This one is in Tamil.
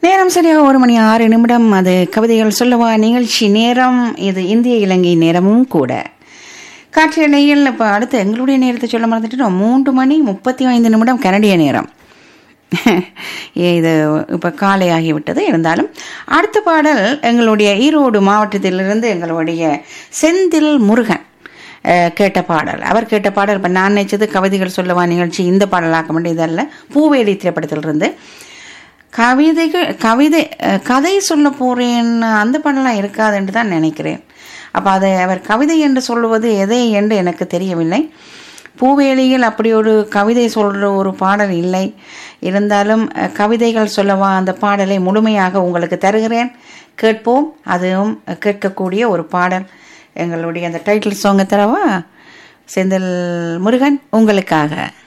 நேரம் சரியாக ஒரு மணி ஆறு நிமிடம் அது கவிதைகள் சொல்லவா நிகழ்ச்சி நேரம் இது இந்திய இலங்கை நேரமும் கூட காற்றலையில் இப்போ அடுத்து எங்களுடைய நேரத்தை சொல்ல மறந்துட்டோம் மூன்று மணி முப்பத்தி ஐந்து நிமிடம் கனடிய நேரம் இது இப்போ காலை ஆகிவிட்டது இருந்தாலும் அடுத்த பாடல் எங்களுடைய ஈரோடு மாவட்டத்திலிருந்து எங்களுடைய செந்தில் முருகன் அஹ், கேட்ட பாடல் அவர் கேட்ட பாடல் இப்போ நான் நினைச்சது கவிதைகள் சொல்லவா நிகழ்ச்சி இந்த பாடலாக்க வேண்டியதல்ல பூவேலி திரைப்படத்திலிருந்து கவிதைகள் கவிதை அஹ், கதை சொல்ல போறேன் அந்த பாடலாம் இருக்காது என்று தான் நினைக்கிறேன் அப்போ அதை அவர் கவிதை என்று சொல்லுவது எதை என்று எனக்கு தெரியவில்லை பூவேலியில் அப்படி ஒரு கவிதை சொல்கிற ஒரு பாடல் இல்லை இருந்தாலும் அஹ், கவிதைகள் சொல்லவா அந்த பாடலை முழுமையாக உங்களுக்கு தருகிறேன் கேட்போம் அதுவும் கேட்கக்கூடிய ஒரு பாடல் எங்களுடைய அந்த டைட்டில் சாங்கை தரவா செந்தில் முருகன் உங்களுக்காக